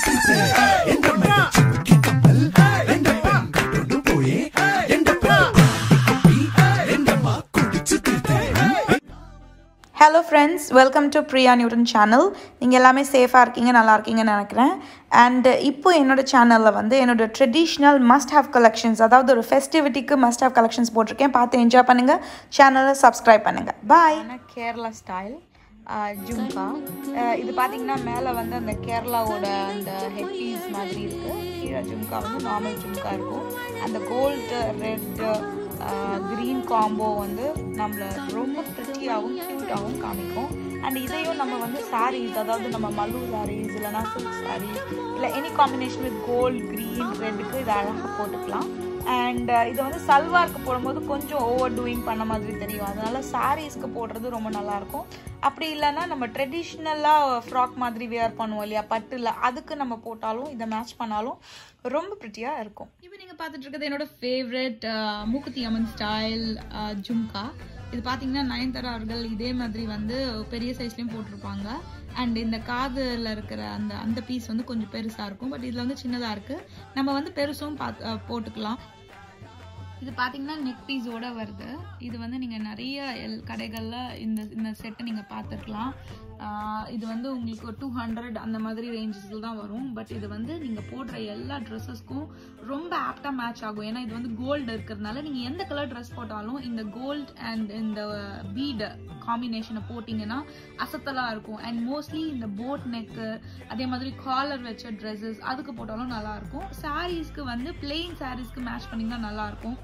Hello friends welcome to Priya Newton channel நீங்கள் எல்லாமே சேஃபாக இருக்கீங்க நல்லா இருக்கீங்கன்னு நினைக்கிறேன் அண்ட் இப்போ என்னோட சேனலில் வந்து என்னோட ட்ரெடிஷ்னல் மஸ்ட் ஹேவ் கலெக்ஷன்ஸ் அதாவது ஒரு ஃபெஸ்டிவிட்டிக்கு மஸ்ட் ஹேவ் கலெக்ஷன்ஸ் போட்டிருக்கேன் பார்த்து என்ஜாய் பண்ணுங்கள் சேனலை சப்ஸ்கிரைப் பண்ணுங்கள் பாய் கேரளா ஸ்டைல் ஜும்கா இது பார்த்தீங்கன்னா மேலே வந்து அந்த கேரளாவோட அந்த ஹெட் பீஸ் மாதிரி இருக்குது கீழே ஜும்கா வந்து நார்மல் ஜும்கா இருக்கும் அந்த கோல்டு ரெட்டு க்ரீன் காம்போ வந்து நம்மளை ரொம்ப ப்ரிட்டியாகவும் க்யூட்டாகவும் காமிக்கும் அண்ட் இதையும் நம்ம வந்து சாரீஸ் அதாவது நம்ம மல்லு சாரீஸ் இல்லைனா சில்க் சாரீ இல்லை any combination with gold green ரெட்டுக்கு இதை அழகாக போட்டுக்கலாம் அண்ட் இது வந்து சல்வாருக்கு போடும்போது கொஞ்சம் ஓவர் டூயிங் பண்ண மாதிரி தெரியும் அதனால சாரீஸ்க்கு போடுறது ரொம்ப நல்லாயிருக்கும் அப்படி இல்லைன்னா நம்ம ட்ரெடிஷ்னலாக ஃப்ராக் மாதிரி வேர் பண்ணுவோம் இல்லையா பட்டில் அதுக்கு நம்ம போட்டாலும் இதை மேட்ச் பண்ணாலும் ரொம்ப ப்ரிட்டியாக இருக்கும் இப்போ நீங்கள் பார்த்துட்டு இருக்கிறது என்னோட ஃபேவரட் மூக்குத்தி அம்மன் ஸ்டைல் ஜும்கா இது பார்த்தீங்கன்னா நயன்தாரா அவர்கள் இதே மாதிரி வந்து பெரிய சைஸ்லேயும் போட்டிருப்பாங்க அண்ட் இந்த காதில் இருக்கிற அந்த அந்த பீஸ் வந்து கொஞ்சம் பெருசாக இருக்கும் பட் இதில் வந்து சின்னதாக இருக்குது நம்ம வந்து பெருசும் பார்த்து போட்டுக்கலாம் இது பார்த்தீங்கன்னா நெக் பீஸோட வருது இது வந்து நீங்கள் நிறைய எல் கடைகளில் இந்த இந்த செட்டை நீங்கள் பார்த்துருக்கலாம் இது வந்து உங்களுக்கு டூ ஹண்ட்ரட் அந்த மாதிரி ரேஞ்சஸில் தான் வரும் பட் இது வந்து நீங்கள் போடுற எல்லா ட்ரெஸ்ஸஸ்க்கும் ரொம்ப ஆப்டாக மேட்ச் ஆகும் ஏன்னா இது வந்து கோல்டு இருக்கிறதுனால நீங்கள் எந்த கலர் ட்ரெஸ் போட்டாலும் இந்த கோல்ட் அண்ட் இந்த பீடு காம்பினேஷனை போட்டிங்கன்னா அசத்தலாக இருக்கும் அண்ட் மோஸ்ட்லி இந்த போட் நெக்கு அதே மாதிரி காலர் வச்ச ட்ரெஸ்ஸஸ் அதுக்கு போட்டாலும் நல்லாயிருக்கும் சாரீஸ்க்கு வந்து பிளெயின் சாரீஸ்க்கு மேட்ச் பண்ணிங்கன்னா நல்லாயிருக்கும்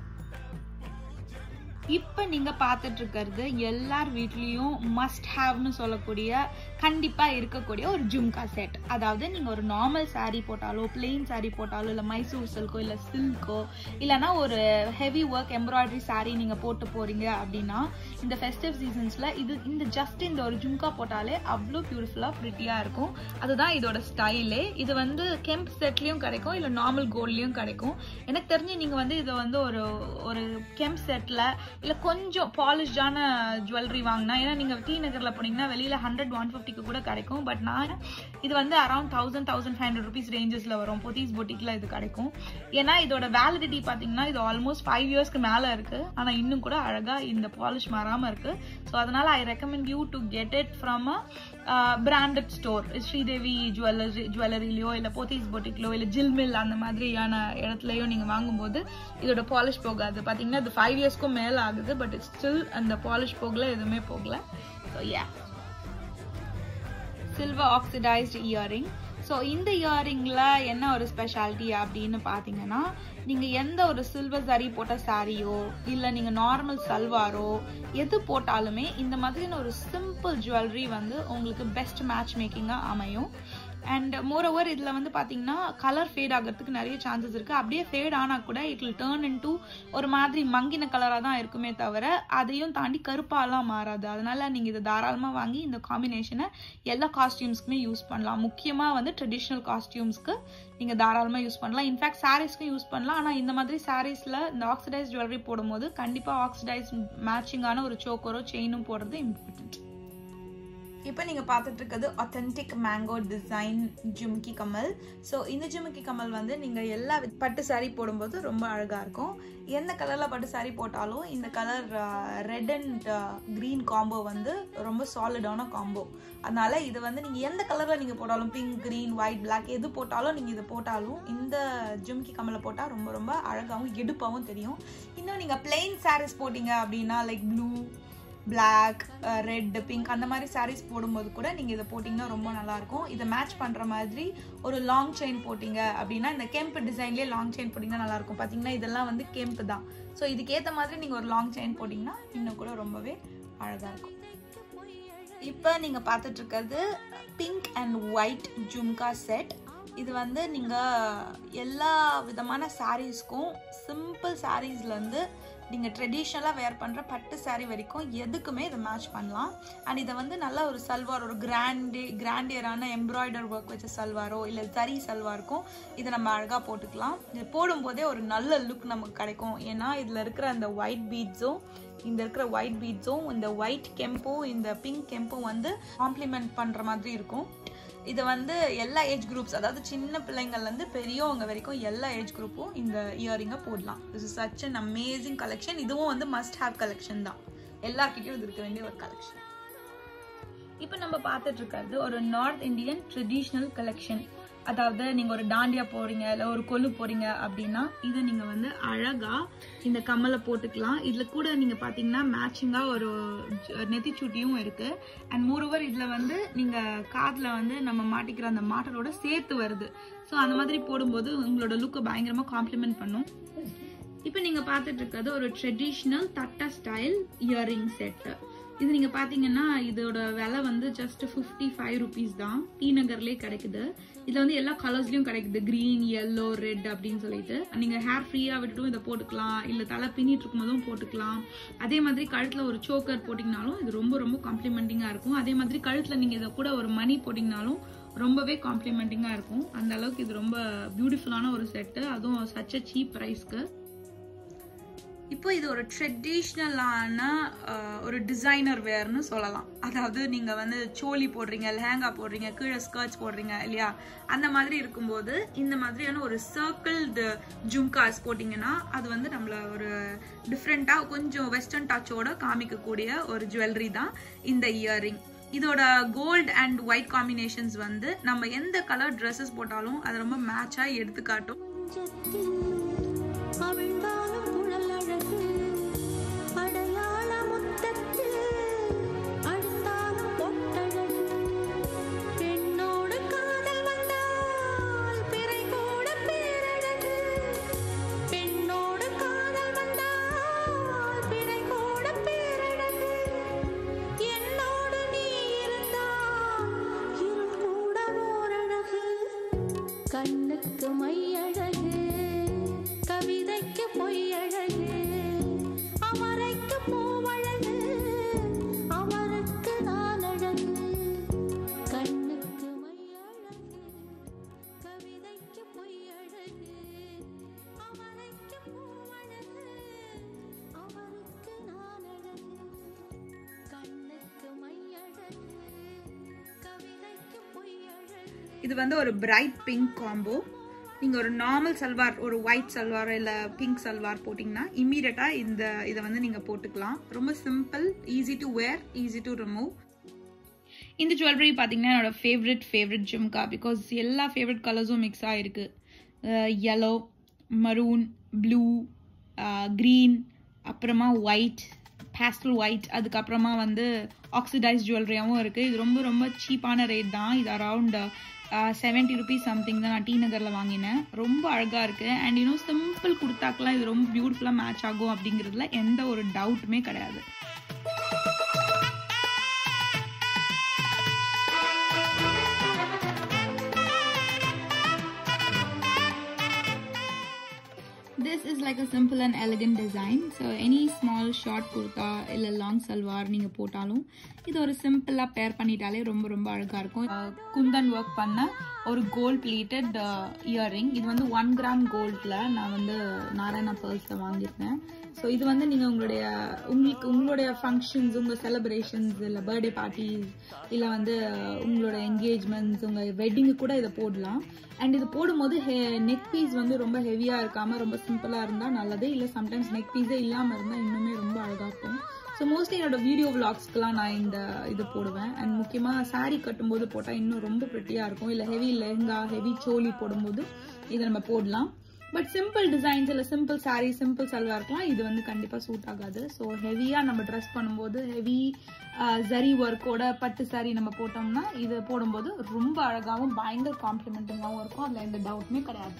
இப்போ நீங்கள் பார்த்துட்டு இருக்கிறது எல்லார் வீட்லேயும் மஸ்ட் ஹாவ்னு சொல்லக்கூடிய கண்டிப்பாக இருக்கக்கூடிய ஒரு ஜும்கா செட் அதாவது நீங்கள் ஒரு நார்மல் சாரீ போட்டாலோ பிளெயின் சாரீ போட்டாலோ இல்லை மைசூர் சில்கோ இல்லை சில்கோ இல்லைனா ஒரு ஹெவி ஒர்க் எம்ப்ராய்டரி சாரீ நீங்கள் போட்டு போகிறீங்க அப்படின்னா இந்த ஃபெஸ்டிவ் சீசன்ஸில் இது இந்த ஜஸ்ட் இந்த ஒரு ஜும்கா போட்டாலே அவ்வளோ பியூட்டிஃபுல்லாக ப்ரிட்டியாக இருக்கும் அதுதான் இதோட ஸ்டைலே இது வந்து கெம்ப் செட்லேயும் கிடைக்கும் இல்லை நார்மல் கோல்ட்லேயும் கிடைக்கும் எனக்கு தெரிஞ்சு நீங்கள் வந்து இதை வந்து ஒரு ஒரு கெம்ப் செட்டில் இல்லை கொஞ்சம் பாலிஷ்டான ஜுவல்லரி வாங்கினா ஏன்னா நீங்கள் டி நகரில் போனீங்கன்னா வெளியில் ஹண்ட்ரட் ஒன் ஃபிஃப்டிக்கு கூட கிடைக்கும் பட் நான் இது வந்து around thousand thousand five hundred rupees ரேஞ்சஸில் வரும் பொத்தீஸ் பொட்டிக்கில் இது கிடைக்கும் ஏன்னா இதோட வேலிடிட்டி பார்த்தீங்கன்னா இது ஆல்மோஸ்ட் ஃபைவ் இயர்ஸ்க்கு மேலே இருக்குது ஆனால் இன்னும் கூட அழகாக இந்த பாலிஷ் மாறாமல் இருக்குது ஸோ அதனால் I recommend you to get it from a branded store Sridevi jewellery ஜுவல்லரிலையோ இல்லை போத்தீஸ் பொட்டிக்லையோ இல்லை ஜில்மில் அந்த மாதிரியான இடத்துலையோ நீங்கள் வாங்கும்போது இதோட பாலிஷ் போகாது பார்த்தீங்கன்னா இது ஃபைவ் இயர்ஸ்க்கும் மேலே ஆகுது பட் இட்ஸ் ஸ்டில் அந்த பாலிஷ் போகல எதுவுமே போகல so yeah silver oxidised earring so இந்த இயரிங்கில் என்ன ஒரு ஸ்பெஷாலிட்டி அப்படின்னு பார்த்தீங்கன்னா நீங்கள் எந்த ஒரு சில்வர் சரி போட்ட சாரியோ இல்லை நீங்கள் நார்மல் சல்வாரோ எது போட்டாலுமே இந்த மாதிரியான ஒரு சிம்பிள் ஜுவல்லரி வந்து உங்களுக்கு பெஸ்ட் மேட்ச் மேக்கிங்காக அமையும் அண்ட் மோர் ஓவர் இதில் வந்து பார்த்தீங்கன்னா கலர் ஃபேட் ஆகிறதுக்கு நிறைய சான்சஸ் இருக்குது அப்படியே ஃபேட் ஆனால் கூட it will turn into ஒரு மாதிரி மங்கின கலராக தான் இருக்குமே தவிர அதையும் தாண்டி கருப்பாலாம் மாறாது அதனால நீங்கள் இதை தாராளமாக வாங்கி இந்த காம்பினேஷனை எல்லா காஸ்டியூம்ஸ்க்குமே யூஸ் பண்ணலாம் முக்கியமாக வந்து ட்ரெடிஷ்னல் காஸ்டியூம்ஸ்க்கு நீங்கள் தாராளமாக யூஸ் பண்ணலாம் இன்ஃபேக்ட் சாரீஸ்க்கும் யூஸ் பண்ணலாம் ஆனால் இந்த மாதிரி சாரீஸில் இந்த ஆக்சிடைஸ் ஜுவல்லரி போடும்போது கண்டிப்பாக ஆக்சிடைஸ் மேட்சிங்கான ஒரு சோக்கரோ செயினும் போடுறது இம்பார்ட்டன்ட் இப்போ நீங்கள் பார்த்துட்டு இருக்கிறது authentic mango design jhumki Kamal so இந்த ஜும்கி கமல் வந்து நீங்கள் எல்லா பட்டு சாரீ போடும்போது ரொம்ப அழகாக இருக்கும் எந்த கலரில் பட்டு சாரீ போட்டாலும் இந்த colour red and green combo வந்து ரொம்ப சாலிடான காம்போ அதனால இது வந்து நீங்கள் எந்த கலரில் நீங்கள் போட்டாலும் பிங்க் க்ரீன் ஒயிட் பிளாக் எது போட்டாலும் நீங்கள் இது போட்டாலும் இந்த ஜும்கி கமலை போட்டால் ரொம்ப ரொம்ப அழகாகவும் எடுப்பாகவும் தெரியும் இன்னும் நீங்கள் பிளெயின் சாரீஸ் போட்டிங்க அப்படின்னா like blue black red pink அந்த மாதிரி சாரீஸ் போடும்போது கூட நீங்கள் இதை போட்டிங்கன்னா ரொம்ப நல்லாயிருக்கும் இதை மேட்ச் பண்ணுற மாதிரி ஒரு லாங் செயின் போட்டிங்க அப்படின்னா இந்த கெம்ப் டிசைன்லேயே லாங் செயின் போட்டிங்கன்னா நல்லாயிருக்கும் பார்த்தீங்கன்னா இதெல்லாம் வந்து கெம்ப் தான் ஸோ இதுக்கேற்ற மாதிரி நீங்கள் ஒரு லாங் செயின் போட்டிங்கன்னா இன்னும் கூட ரொம்பவே அழகாக இருக்கும் இப்போ நீங்கள் பார்த்துட்டு இருக்கிறது pink and white jhumka set இது வந்து நீங்கள் எல்லா விதமான சாரீஸ்க்கும் சிம்பிள் சாரீஸ்லேருந்து நீங்கள் ட்ரெடிஷ்னலாக வேர் பண்ணுற பட்டு சாரீ வரைக்கும் எதுக்குமே இதை மேட்ச் பண்ணலாம் அண்ட் இதை வந்து நல்ல ஒரு சல்வார் ஒரு கிராண்டே கிராண்டியரான எம்ப்ராய்டர் ஒர்க் வச்ச சல்வாரோ இல்லை ஜரி சல்வாருக்கும் இதை நம்ம அழகாக போட்டுக்கலாம் இது போடும்போதே ஒரு நல்ல லுக் நமக்கு கிடைக்கும் ஏன்னா இதில் இருக்கிற அந்த ஒயிட் பீட்ஸும் இந்த இருக்கிற ஒயிட் பீட்ஸும் இந்த ஒயிட் கெம்பும் இந்த பிங்க் கெம்பும் வந்து காம்ப்ளிமெண்ட் பண்ணுற மாதிரி இருக்கும் இது வந்து எல்லா ஏஜ் குரூப்ஸ் அதாவது சின்ன பிள்ளைங்கள்லேருந்து பெரியவங்க வரைக்கும் எல்லா ஏஜ் குரூப்பும் இந்த இயரிங்கை போடலாம் this is such an amazing collection இதுவும் வந்து மஸ்ட் ஹேவ் கலெக்ஷன் தான் எல்லார்கிட்டயும் இது இருக்க வேண்டிய ஒரு கலெக்ஷன் இப்போ நம்ம பார்த்துட்டு இருக்கிறது ஒரு நார்த் இந்தியன் ட்ரெடிஷ்னல் கலெக்ஷன் அதாவது நீங்க ஒரு டாண்டியா போறீங்க இல்ல ஒரு கொலு போறீங்க அப்படின்னா இதை நீங்க வந்து அழகா இந்த கம்மலை போட்டுக்கலாம் இதுல கூட நீங்க பாத்தீங்கன்னா மேட்சிங்கா ஒரு ஜ- நெத்திச்சுட்டியும் இருக்கு அண்ட் மோரோவர் இதுல வந்து நீங்க காதுல வந்து நம்ம மாட்டிக்கிற அந்த மாட்டலோட சேர்த்து வருது ஸோ அந்த மாதிரி போடும்போது உங்களோட லுக்கை பயங்கரமா காம்ப்ளிமெண்ட் பண்ணும் இப்போ நீங்க பார்த்துட்டு இருக்கிறது ஒரு ட்ரெடிஷ்னல் தட்டா ஸ்டைல் இயரிங் செட் இது நீங்க பாத்தீங்கன்னா இதோட விலை வந்து ஜஸ்ட் 55 ஃபைவ் ருபீஸ் தான் டி நகர்லயே கிடைக்குது இதுல வந்து எல்லா கலர்ஸ்லயும் கிடைக்குது கிரீன் yellow ரெட் அப்படின்னு சொல்லிட்டு நீங்க ஹேர் ஃப்ரீயா விட்டுட்டும் இதை போட்டுக்கலாம் இல்ல தலை பின்னிட்டு இருக்கும் போதும் போட்டுக்கலாம் அதே மாதிரி கழுத்துல ஒரு சோக்கர் போட்டிங்கனாலும் இது ரொம்ப ரொம்ப காம்ப்ளிமெண்டிங்கா இருக்கும் அதே மாதிரி கழுத்துல நீங்க இதை கூட ஒரு மணி போட்டிங்கனாலும் ரொம்பவே காம்ப்ளிமெண்டிங்கா இருக்கும் அந்த அளவுக்கு இது ரொம்ப பியூட்டிஃபுல்லான ஒரு செட்டு அதுவும் சச்ச சீப் ப்ரைஸ்க்கு இப்போ இது ஒரு ட்ரெடிஷ்னலான ஒரு டிசைனர் வேர்னு சொல்லலாம் அதாவது நீங்கள் வந்து சோலி போடுறீங்க லெஹங்கா போடுறீங்க கீழே ஸ்கர்ட்ஸ் போடுறீங்க இல்லையா அந்த மாதிரி இருக்கும்போது இந்த மாதிரியான ஒரு சர்க்கிள்டு ஜும்காஸ் போட்டிங்கன்னா அது வந்து நம்மள ஒரு டிஃப்ரெண்ட்டாக கொஞ்சம் வெஸ்டர்ன் டச்சோட காமிக்கக்கூடிய ஒரு ஜுவல்லரி தான் இந்த இயரிங் இதோட கோல்ட் அண்ட் ஒயிட் காம்பினேஷன்ஸ் வந்து நம்ம எந்த கலர் ட்ரெஸ்ஸஸ் போட்டாலும் அது ரொம்ப மேட்சாக எடுத்து காட்டும் அவிழ்ந்தாலும் குழல் அழகு அடையாள முத்தத்தில் அழுத்தாலும் பொட்டழகு பெண்ணோடு காதல் வந்தால் பிறை கூட பேரழகு பெண்ணோடு காதல் வந்தால் பிறை கூட பேரழகு என்னோடு நீ இருந்தால் இருள் கூட ஓரழகு கண்ணுக்கு மையழகு கவிதைக்கு பொய்யழகு அமரைக்கு பூவழகு அவருக்கு நான் அழகு கண்ணுக்கு மையழகு கவிதைக்கு பொய்யழகு அமரைக்கு பூவழகு அவருக்கு நான் அழகு கண்ணுக்கு மையழகு கவிதைக்கு பொய்யழகு இது வந்து ஒரு பிரைட் பிங்க் காம்போ நீங்கள் ஒரு நார்மல் சல்வார் ஒரு ஒயிட் சல்வார் இல்லை பிங்க் சல்வார் போட்டிங்கன்னா இம்மீடியட்டாக இந்த இதை வந்து நீங்கள் போட்டுக்கலாம் ரொம்ப simple easy to wear easy to remove இந்த ஜுவல்லரி பார்த்தீங்கன்னா என்னோட ஃபேவரட் ஃபேவரட் ஜிம்கா பிகாஸ் எல்லா ஃபேவரட் கலர்ஸும் மிக்ஸ் ஆகிருக்கு yellow மரூன் ப்ளூ க்ரீன் அப்புறமா ஒயிட் பேஸ்டல் ஒயிட் அதுக்கப்புறமா வந்து ஆக்சிடைஸ் ஜுவல்லரியாகவும் இருக்குது இது ரொம்ப ரொம்ப சீப்பான ரேட் தான் இது அரவுண்ட் செவன்ட்டி ருபீஸ் சம்திங் தான் நான் டி நகரில் வாங்கினேன் ரொம்ப அழகாக இருக்குது அண்ட் இன்னும் சிம்பிள் கொடுத்தாக்கெல்லாம் இது ரொம்ப பியூட்டிஃபுல்லாக மேட்ச் ஆகும் அப்படிங்கிறதுல எந்த ஒரு டவுட்டுமே கிடையாது This is like a simple and elegant design. So any small short kurta இல்ல long salwar நீங்க போட்டாலும் இது ஒரு சிம்பிளா பேர் பண்ணிட்டாலே ரொம்ப ரொம்ப அழகா இருக்கும் அஹ் குந்தன் ஒர்க் பண்ண ஒரு கோல்ட் பிளேட்டட் இயரிங் இது வந்து ஒன் கிராம் கோல்ட்ல நான் வந்து நாராயணா பேர்ஸ்ல வாங்கியிருக்கேன் ஸோ இது வந்து நீங்க உங்களுடைய உங்களுக்கு உங்களுடைய ஃபங்க்ஷன்ஸ் உங்க செலிப்ரேஷன்ஸ் இல்ல பர்த்டே பார்ட்டிஸ் இல்ல வந்து அஹ், உங்களோட என்கேஜ்மெண்ட்ஸ் உங்க வெட்டிங்கு கூட இதை போடலாம் அண்ட் இது போடும்போது நெக் பீஸ் வந்து ரொம்ப ஹெவியா இருக்காம ரொம்ப சிம்பிளா இருந்தா நல்லது இல்ல சம்டைம்ஸ் நெக் பீஸே இல்லாம இருந்தா இன்னுமே ரொம்ப அழகா இருக்கும் ஸோ மோஸ்ட்லி என்னோட வீடியோ விளாக்ஸ்க்குலாம் நான் இந்த இது போடுவேன் அண்ட் முக்கியமாக saree கட்டும்போது போட்டால் இன்னும் ரொம்ப ப்ரிட்டியாக இருக்கும் இல்லை ஹெவி லெஹங்கா ஹெவி சோலி போடும்போது இதை நம்ம போடலாம் பட் சிம்பிள் டிசைன்ஸ் இல்லை சிம்பிள் saree சிம்பிள் சல்வாருக்குலாம் இது வந்து கண்டிப்பாக சூட் ஆகாது ஸோ ஹெவியாக நம்ம ட்ரெஸ் பண்ணும்போது ஹெவி ஜரி ஒர்க்கோட பட்டு saree நம்ம போட்டோம்னா இது போடும்போது ரொம்ப அழகாகவும் பயங்கர காம்ப்ளிமெண்டிங்காகவும் இருக்கும் அதில் எந்த டவுட்டுமே கிடையாது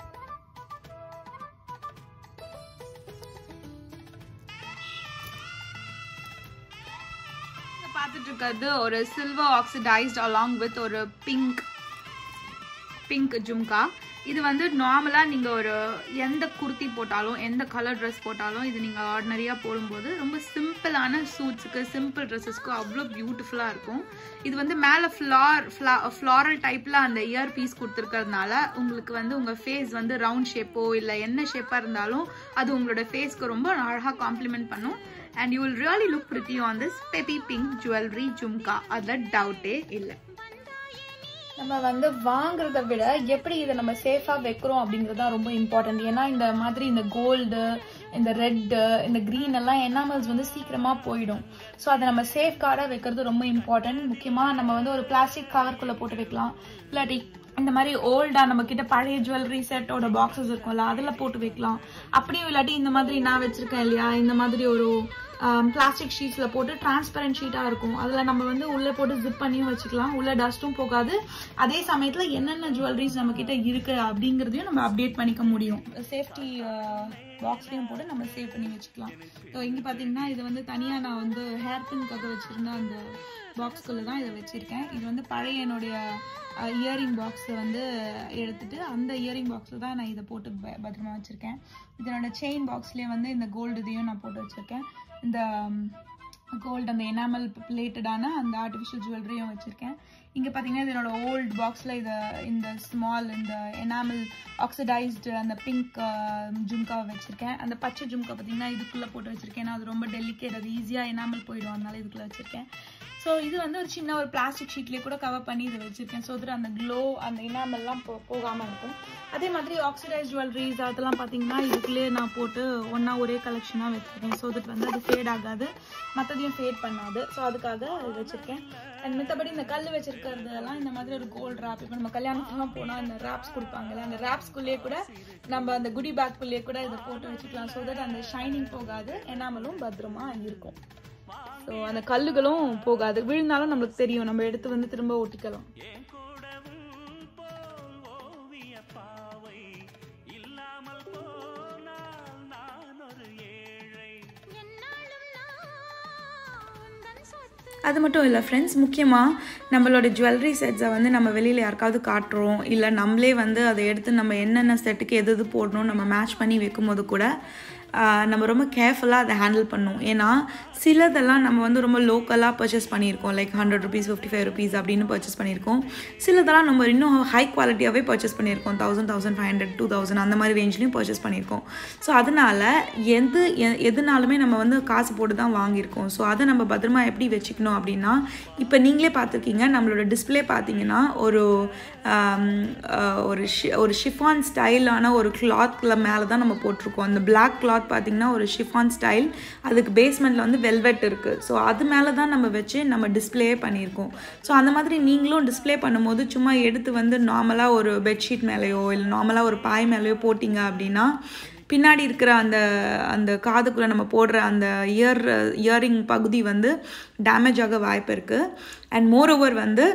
நீங்க பார்த்துட்டு இருக்கிறது ஒரு சில்வர் ஆக்சிடைஸ்ட் அலாங் வித் ஒரு பிங்க் பிங்க் ஜும்கா இது வந்து நார்மலாக நீங்கள் ஒரு எந்த குர்த்தி போட்டாலும் எந்த கலர் ட்ரெஸ் போட்டாலும் இது நீங்கள் ஆர்டினரியாக போடும்போது ரொம்ப சிம்பிளான சூட்ஸுக்கு சிம்பிள் ட்ரெஸ்ஸஸ்க்கு அவ்வளோ பியூட்டிஃபுல்லாக இருக்கும் இது வந்து மேலே ஃப்ளார் ஃப்ளாரல் டைப்பில் அந்த இயர் பீஸ் கொடுத்துருக்கறதுனால உங்களுக்கு வந்து உங்கள் ஃபேஸ் வந்து ரவுண்ட் ஷேப்போ இல்லை என்ன ஷேப்பாக இருந்தாலும் அது உங்களோட ஃபேஸ்க்கு ரொம்ப அழகாக காம்ப்ளிமெண்ட் பண்ணும் and you will really look pretty on this peppy pink jewellery jhumka அதில் டவுட்டே இல்லை நம்ம வந்து வாங்குறத விட எப்படி இதை நம்ம சேஃபா வைக்கிறோம் அப்படிங்கிறது தான் ரொம்ப இம்பார்ட்டன்ட் ஏன்னா இந்த மாதிரி இந்த கோல்டு இந்த ரெட்டு இந்த க்ரீன் எல்லாம் எனாமல்ஸ் வந்து சீக்கிரமா போயிடும் ஸோ அதை நம்ம சேஃப் கார்டாக வைக்கிறது ரொம்ப இம்பார்ட்டன்ட் முக்கியமா நம்ம வந்து ஒரு பிளாஸ்டிக் கவர்க்குள்ள போட்டு வைக்கலாம் இல்லாட்டி இந்த மாதிரி ஓல்டா நம்ம கிட்ட பழைய ஜுவல்லரி செட்டோட பாக்ஸஸ் இருக்கும்ல அதுல போட்டு வைக்கலாம் அப்படியும் இல்லாட்டி இந்த மாதிரி நான் வச்சிருக்கேன் இல்லையா இந்த மாதிரி ஒரு பிளாஸ்டிக் ஷீட்ஸ்ல போட்டு டிரான்ஸ்பரண்ட் ஷீட்டா இருக்கும் அதுல நம்ம வந்து உள்ள போட்டு ஜிப் பண்ணியும் வச்சுக்கலாம் உள்ள டஸ்ட்டும் போகாது அதே சமயத்துல என்னென்ன ஜுவல்லரிஸ் நம்ம கிட்ட இருக்கு அப்படிங்கறதையும் நம்ம அப்டேட் பண்ணிக்க முடியும் சேஃப்டி பாக்ஸ்லயும் போட்டு நம்ம சேவ் பண்ணி வச்சுக்கலாம் ஸோ இங்க பாத்தீங்கன்னா இது வந்து தனியா நான் வந்து ஹேர் பின்காக வச்சிருந்த அந்த பாக்ஸ்குள்ள தான் இதை வச்சிருக்கேன் இது வந்து பழைய என்னுடைய இயரிங் பாக்ஸ் வந்து எடுத்துட்டு அந்த இயரிங் பாக்ஸில் தான் நான் இதை போட்டு ப- பத்திரமா வச்சிருக்கேன் இதனோட செயின் பாக்ஸ்லேயே வந்து இந்த கோல்டு இதையும் நான் போட்டு வச்சிருக்கேன் இந்த கோல்டு அந்த எனாமல் ரிலேட்டடான அந்த ஆர்டிஃபிஷியல் ஜுவல்லரியும் வச்சிருக்கேன் இங்க பாத்தீங்கன்னா இதனோட ஓல்ட் பாக்ஸ்ல இத இந்த ஸ்மால் இந்த எனாமல் ஆக்சிடைஸ்டு அந்த பிங்க் ஜும்காவை வச்சிருக்கேன் அந்த பச்சை ஜும்கா பாத்தீங்கன்னா இதுக்குள்ள போட்டு வச்சிருக்கேன் ஏன்னா அது ரொம்ப டெலிகேட் அது ஈஸியா எனாமல் போயிடும் அதனால இதுக்குள்ள வச்சிருக்கேன் ஸோ இது வந்து ஒரு சின்ன ஒரு பிளாஸ்டிக் ஷீட்லேயே கூட கவர் பண்ணி இதை வச்சிருக்கேன் ஸோ தட் அந்த க்ளோ அந்த இனாமெல்லாம் போ போகாமல் இருக்கும் அதே மாதிரி ஆக்சிடைஸ் ஜுவல்லரிஸ் அதெல்லாம் பார்த்தீங்கன்னா இதுக்குள்ளேயே நான் போட்டு ஒன்றா ஒரே கலெக்ஷனாக வச்சிருக்கேன் ஸோ தட் வந்து அது ஃபேட் ஆகாது மற்றதையும் ஃபேட் பண்ணாது ஸோ அதுக்காக அது வச்சிருக்கேன் அண்ட் மித்தபடி இந்த கல் வச்சிருக்கிறதெல்லாம் இந்த மாதிரி ஒரு கோல்ட் ராப் இப்போ நம்ம கல்யாணத்துக்குலாம் போனால் அந்த ராப்ஸ் கொடுப்பாங்கல்ல அந்த ராப்ஸ்குள்ளேயே கூட நம்ம அந்த குடி பேக்குள்ளேயே கூட இதை போட்டு வச்சுக்கலாம் ஸோ தட் அந்த ஷைனிங் போகாது எனாமலும் பத்திரமா இருக்கும் ஸோ அந்த கல்லுகளும் போகாது விழுந்தாலும் நம்மளுக்கு தெரியும் நம்ம எடுத்து வந்து திரும்ப ஒட்டிக்கலாம் என்னாலும் நான் உந்தன் சொத்து அது மட்டும் இல்லை ஃப்ரெண்ட்ஸ் முக்கியமாக நம்மளோட ஜுவல்லரி செட்ஸை வந்து நம்ம வெளியில் யாருக்காவது காட்டுறோம் இல்லை நம்மளே வந்து அதை எடுத்து நம்ம என்னென்ன செட்டுக்கு எது எது போடணும் நம்ம மேட்ச் பண்ணி வைக்கும்போது கூட ஆஹ், நம்ம ரொம்ப கேர்ஃபுல்லாக அதை ஹேண்டில் பண்ணணும் ஏன்னா சிலதெல்லாம் நம்ம வந்து ரொம்ப லோக்கலாக பர்ச்சேஸ் பண்ணியிருக்கோம் like hundred rupees fifty five rupees அப்படின்னு பர்ச்சேஸ் பண்ணியிருக்கோம் சிலதெல்லாம் நம்ம இன்னும் ஹை குவாலிட்டியாகவே பர்ச்சேஸ் பண்ணியிருக்கோம் thousand thousand five hundred two thousand அந்த மாதிரி ரேஞ்ச்லையும் பர்ச்சேஸ் பண்ணியிருக்கோம் ஸோ அதனால எது எ- எதுனாலுமே நம்ம வந்து காசு போட்டு தான் வாங்கியிருக்கோம் ஸோ அதை நம்ம பத்திரமா எப்படி வச்சுக்கணும் அப்படின்னா இப்போ நீங்களே பார்த்துருக்கீங்க நம்மளோட டிஸ்ப்ளே பார்த்தீங்கன்னா ஒரு ஆம், ஆஹ், ஒரு ஷி ஒரு ஷிஃபான் ஸ்டைலான ஒரு கிளாத்தில் மேலே தான் நம்ம போட்டிருக்கோம் அந்த பிளாக் கிளாத் பார்த்தீங்கன்னா ஒரு ஷிஃபான் ஸ்டைல் அதுக்கு பேஸ்மெண்ட்டில் வந்து வெல்வெட் இருக்குது ஸோ அது மேலே தான் நம்ம வச்சு நம்ம டிஸ்ப்ளே பண்ணியிருக்கோம் ஸோ அந்த மாதிரி நீங்களும் டிஸ்ப்ளே பண்ணும்போது சும்மா எடுத்து வந்து நார்மலாக ஒரு பெட்ஷீட் மேலேயோ இல்லை நார்மலாக ஒரு பாய் மேலேயோ போட்டிங்க அப்படின்னா பின்னாடி இருக்கிற அந்த அந்த காதுக்குள்ளே நம்ம போடுற அந்த இயர் இயரிங் பகுதி வந்து டேமேஜ் ஆக வாய்ப்பு இருக்குது அண்ட் மோரோவர் வந்து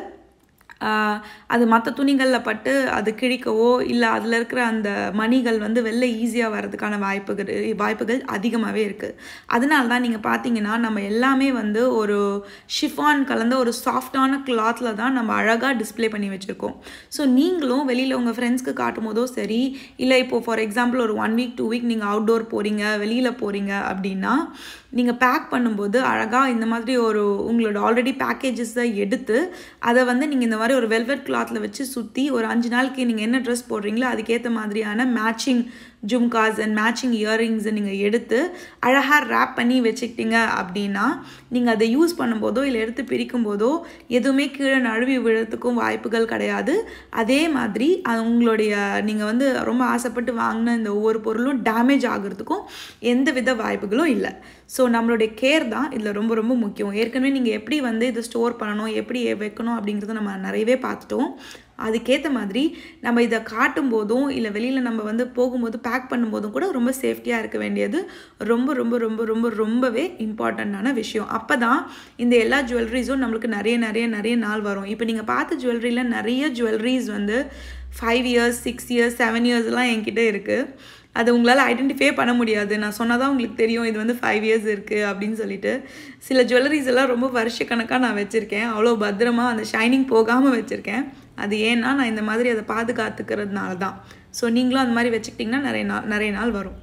ஆஹ், அது மற்ற துணிகளில் பட்டு அது கிழிக்கவோ இல்லை அதில் இருக்கிற அந்த மணிகள் வந்து வெளில ஈஸியாக வர்றதுக்கான வாய்ப்புகள் வாய்ப்புகள் அதிகமாகவே இருக்குது அதனால தான் நீங்கள் பார்த்தீங்கன்னா நம்ம எல்லாமே வந்து ஒரு ஷிஃபான் கலந்த ஒரு சாஃப்டான கிளாத்தில் தான் நம்ம அழகாக டிஸ்ப்ளே பண்ணி வச்சுருக்கோம் ஸோ நீங்களும் வெளியில் உங்கள் ஃப்ரெண்ட்ஸ்க்கு காட்டும் போதோ சரி இல்லை இப்போது ஃபார் எக்ஸாம்பிள் ஒரு ஒன் வீக் டூ வீக் நீங்கள் அவுட்டோர் போகிறீங்க வெளியில் போகிறீங்க அப்படின்னா நீங்கள் பேக் பண்ணும்போது அழகாக இந்த மாதிரி ஒரு உங்களோட ஆல்ரெடி பேக்கேஜஸை எடுத்து அதை வந்து நீங்கள் இந்த மாதிரி ஒரு வெல்வெட் கிளாத்தில் வச்சு சுற்றி ஒரு அஞ்சு நாளைக்கு நீங்கள் என்ன ட்ரெஸ் போடுறீங்களோ அதுக்கேற்ற மாதிரியான மேட்சிங் ஜும்காஸ் அண்ட் மேட்சிங் இயரிங்ஸை நீங்கள் எடுத்து அழகாக ரேப் பண்ணி வச்சுக்கிட்டீங்க அப்படின்னா நீங்கள் அதை யூஸ் பண்ணும்போதோ இல்லை எடுத்து பிரிக்கும் போதோ எதுவுமே கீழே நழுவி விழறதுக்கும் வாய்ப்புகள் கிடையாது அதே மாதிரி அது உங்களுடைய நீங்கள் வந்து ரொம்ப ஆசைப்பட்டு வாங்கின இந்த ஒவ்வொரு பொருளும் டேமேஜ் ஆகிறதுக்கும் எந்த வித வாய்ப்புகளும் இல்லை ஸோ நம்மளுடைய கேர் தான் இதில் ரொம்ப ரொம்ப முக்கியம் ஏற்கனவே நீங்கள் எப்படி வந்து இதை ஸ்டோர் பண்ணணும் எப்படி வைக்கணும் அப்படிங்கிறத நம்ம நிறையவே பார்த்துட்டோம் அதுக்கேற்ற மாதிரி நம்ம இதை காட்டும் போதும் இல்லை வெளியில் நம்ம வந்து போகும்போது பேக் பண்ணும்போதும் கூட ரொம்ப சேஃப்டியாக இருக்க வேண்டியது ரொம்ப ரொம்ப ரொம்ப ரொம்ப ரொம்பவே இம்பார்ட்டண்ட்டான விஷயம் அப்போ தான் இந்த எல்லா ஜுவல்லரிஸும் நம்மளுக்கு நிறைய நிறைய நிறைய நாள் வரும் இப்போ நீங்கள் பார்த்த ஜுவல்லரியில் நிறைய ஜுவல்லரிஸ் வந்து five years six years seven இயர்ஸ்லாம் என்கிட்ட இருக்குது அது உங்களால் ஐடென்டிஃபை பண்ண முடியாது நான் சொன்னால் தான் உங்களுக்கு தெரியும் இது வந்து ஃபைவ் இயர்ஸ் இருக்குது அப்படின்னு சொல்லிட்டு சில ஜுவல்லரிஸ் எல்லாம் ரொம்ப வருஷக்கணக்காக நான் வச்சுருக்கேன் அவ்வளோ பத்திரமா அந்த ஷைனிங் போகாமல் வச்சுருக்கேன் அது ஏன்னா நான் இந்த மாதிரி அதை பாதுகாத்துக்கிறதுனால தான் ஸோ நீங்களும் அந்த மாதிரி வச்சுக்கிட்டிங்கன்னா நிறைய நாள் நிறைய நாள் வரும்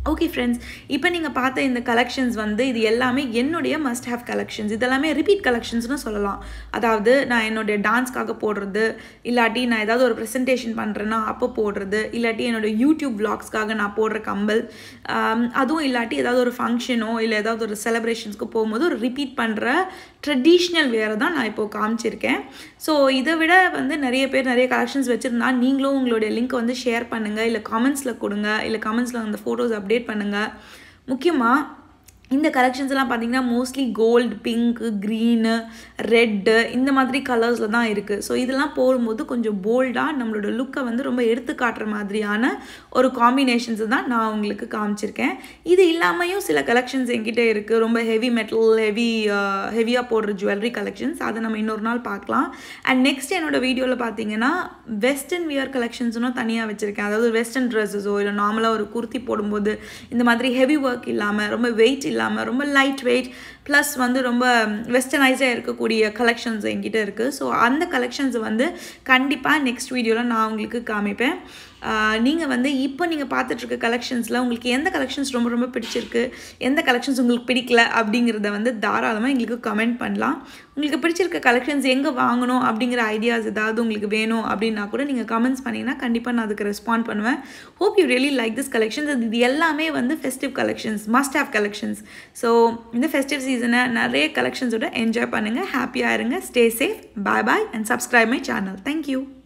ஓகே ஃப்ரெண்ட்ஸ் இப்போ நீங்கள் பார்த்த இந்த கலெக்ஷன்ஸ் வந்து இது எல்லாமே என்னுடைய மஸ்ட் ஹேவ் கலெக்ஷன்ஸ் இதெல்லாமே ரிப்பீட் கலெக்ஷன்ஸ்னு சொல்லலாம் அதாவது நான் என்னுடைய டான்ஸ்க்காக போடுறது இல்லாட்டி நான் ஏதாவது ஒரு ப்ரெசன்டேஷன் பண்ணுறேன்னா அப்போ போடுறது இல்லாட்டி என்னோடய யூடியூப் vlogsக்காக நான் போடுற கம்பல் ஆம், அதுவும் இல்லாட்டி ஏதாவது ஒரு ஃபங்க்ஷனோ இல்லை ஏதாவது ஒரு செலிப்ரேஷன்ஸ்க்கு போகும்போது ஒரு ரிப்பீட் பண்ணுற ட்ரெடிஷ்னல் வேறு தான் நான் இப்போது காமிச்சிருக்கேன் ஸோ இதை விட வந்து நிறைய பேர் நிறைய கலெக்ஷன்ஸ் வச்சுருந்தா நீங்களும் உங்களுடைய லிங்க்கை வந்து ஷேர் பண்ணுங்கள் இல்லை கமெண்ட்ஸில் கொடுங்க இல்லை கமெண்ட்ஸில் அந்த ஃபோட்டோஸ் அப்டேட் பண்ணுங்கள் முக்கியமாக இந்த கலெக்ஷன்ஸ் எல்லாம் பார்த்தீங்கன்னா mostly gold pink green red இந்த மாதிரி கலர்ஸில் தான் இருக்குது ஸோ இதெல்லாம் போடும்போது கொஞ்சம் போல்டாக நம்மளோட லுக்கை வந்து ரொம்ப எடுத்து காட்டுற மாதிரியான ஒரு காம்பினேஷன்ஸ் தான் நான் உங்களுக்கு காமிச்சிருக்கேன் இது இல்லாமையும் சில கலெக்ஷன்ஸ் என்கிட்ட இருக்குது ரொம்ப ஹெவி மெட்டல் ஹெவி ஹெவியாக போடுற ஜுவல்லரி கலெக்ஷன்ஸ் அதை நம்ம இன்னொரு நாள் பார்க்கலாம் அண்ட் நெக்ஸ்ட் என்னோட வீடியோவில் பார்த்தீங்கன்னா வெஸ்டர்ன் வியர் கலெக்ஷன்ஸ்னும் தனியாக வச்சுருக்கேன் அதாவது வெஸ்டர்ன் ட்ரெஸ்ஸஸோ இல்லை நார்மலாக ஒரு குர்த்தி போடும்போது இந்த மாதிரி ஹெவி ஒர்க் இல்லாமல் ரொம்ப வெயிட் இல்லாமல் ரொம்ப லைட் வெயிட் ப்ளஸ் வந்து ரொம்ப வெஸ்டர்னைஸாக இருக்கக்கூடிய கலெக்ஷன்ஸ் என்கிட்ட இருக்குது ஸோ அந்த கலெக்ஷன்ஸ் வந்து கண்டிப்பாக நெக்ஸ்ட் வீடியோவில் நான் உங்களுக்கு காமிப்பேன் நீங்கள் வந்து இப்போ நீங்கள் பார்த்துட்ருக்க கலெக்ஷன்ஸில் உங்களுக்கு எந்த கலெக்ஷன்ஸ் ரொம்ப ரொம்ப பிடிச்சிருக்கு எந்த கலெக்ஷன்ஸ் உங்களுக்கு பிடிக்கல அப்படிங்கிறத வந்து தாராளமாக எங்களுக்கு கமெண்ட் பண்ணலாம் உங்களுக்கு பிடிச்சிருக்க கலெக்ஷன்ஸ் எங்கே வாங்கணும் அப்படிங்கிற ஐடியாஸ் ஏதாவது உங்களுக்கு வேணும் அப்படின்னா கூட நீங்கள் கமெண்ட்ஸ் பண்ணிங்கன்னா கண்டிப்பாக நான் அதுக்கு ரெஸ்பாண்ட் பண்ணுவேன் hope you really like this collections இது எல்லாமே வந்து festive collections must have collections so இந்த ஃபெஸ்டிவ் சீசனை நிறைய கலெக்ஷன்ஸோட என்ஜாய் பண்ணுங்கள் ஹாப்பியாக இருங்க stay safe bye bye and subscribe my channel thank you